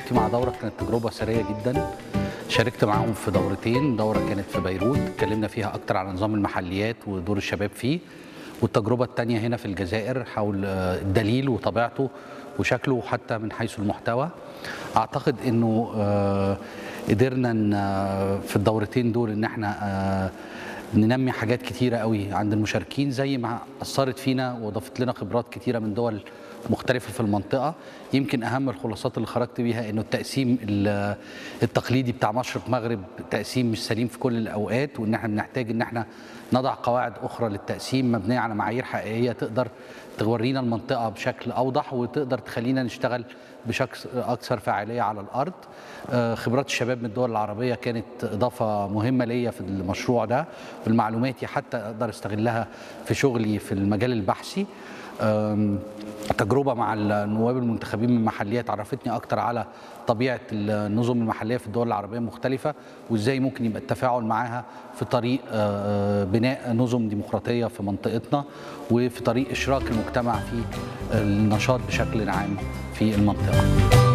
تجربتي مع دورة كانت تجربة سرية جدا شاركت معاهم في دورتين دورة كانت في بيروت اتكلمنا فيها أكتر على نظام المحليات ودور الشباب فيه والتجربة التانية هنا في الجزائر حول آه، الدليل وطبيعته وشكله حتى من حيث المحتوى أعتقد أنه آه، قدرنا إن، آه، في الدورتين دول ان احنا آه، ننمي حاجات كتيره قوي عند المشاركين زي ما اثرت فينا واضافت لنا خبرات كتيره من دول مختلفه في المنطقه يمكن اهم الخلاصات اللي خرجت بيها انه التقسيم ال- التقليدي بتاع مشرق مغرب تقسيم مش سليم في كل الاوقات وان احنا بنحتاج ان احنا نضع قواعد اخرى للتقسيم مبنيه على معايير حقيقيه تقدر تورينا المنطقه بشكل اوضح وتقدر تخلينا نشتغل بشكل اكثر فاعليه على الارض آه، خبرات الشباب من الدول العربيه كانت اضافه مهمه ليا في المشروع ده بالمعلوماتي حتى اقدر استغلها في شغلي في المجال البحثي آم، تجربه مع النواب المنتخبين من المحليات عرفتني اكتر على طبيعه النظم المحليه في الدول العربيه المختلفه وازاي ممكن يبقى التفاعل معاها في طريق آه، بناء نظم ديمقراطيه في منطقتنا وفي طريق اشراك المجتمع في النشاط بشكل عام في المنطقه